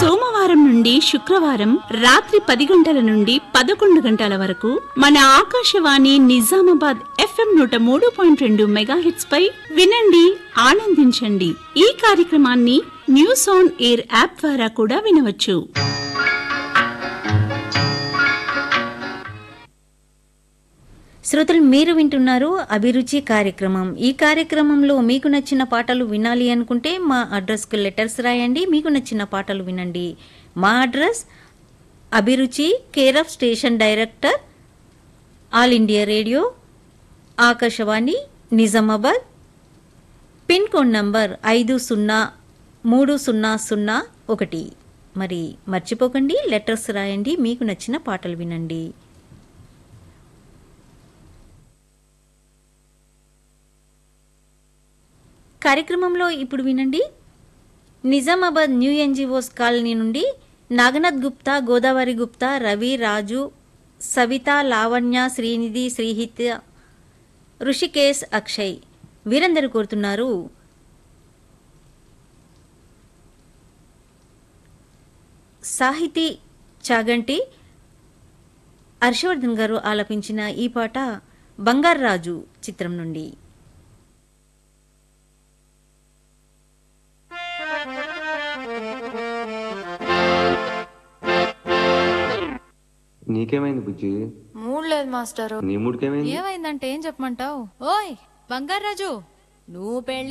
సోమవారం నుండి శుక్రవారం రాత్రి పది గంటల నుండి పదకొండు గంటల వరకు మన ఆకాశవాణి నిజామాబాద్ ఎఫ్ఎం నూట మూడు పాయింట్ రెండు మెగాహెట్స్ పై వినండి ఆనందించండి ఈ కార్యక్రమాన్ని న్యూస్ ఆన్ ఎయిర్ యాప్ ద్వారా కూడా వినవచ్చు శ్రోతలు మీరు వింటున్నారు అభిరుచి కార్యక్రమం ఈ కార్యక్రమంలో మీకు నచ్చిన పాటలు వినాలి అనుకుంటే మా అడ్రస్కు లెటర్స్ రాయండి మీకు నచ్చిన పాటలు వినండి మా అడ్రస్ అభిరుచి care of station director all India radio Akashvani Nizamabad pin code number ఐదు సున్నా మూడు సున్నా సున్నా ఒకటి మరి మర్చిపోకండి లెటర్స్ రాయండి మీకు నచ్చిన పాటలు వినండి కార్యక్రమంలో ఇప్పుడు వినండి నిజామాబాద్ న్యూ ఎన్జిఓస్ కాలనీ నుండి నాగనాథ్ గుప్తా గోదావరి గుప్తా రవి రాజు సవిత లావణ్య శ్రీనిధి శ్రీహిత్ ఋషికేశ్ అక్షయ్ వీరందరూ కోరుతున్నారు సాహితీ చాగంటి హర్షవర్ధన్ గారు ఆలపించిన ఈ పాట బంగారాజు చిత్రం నుండి నీకేమైంది బుజ్జి మూడ్ లేదు మాస్టరు నీ మూడికేమైంది ఏమైందంటే ఏం చెప్పమంటావు ఓయ్ బంగారాజు నువ్వు పెళ్లి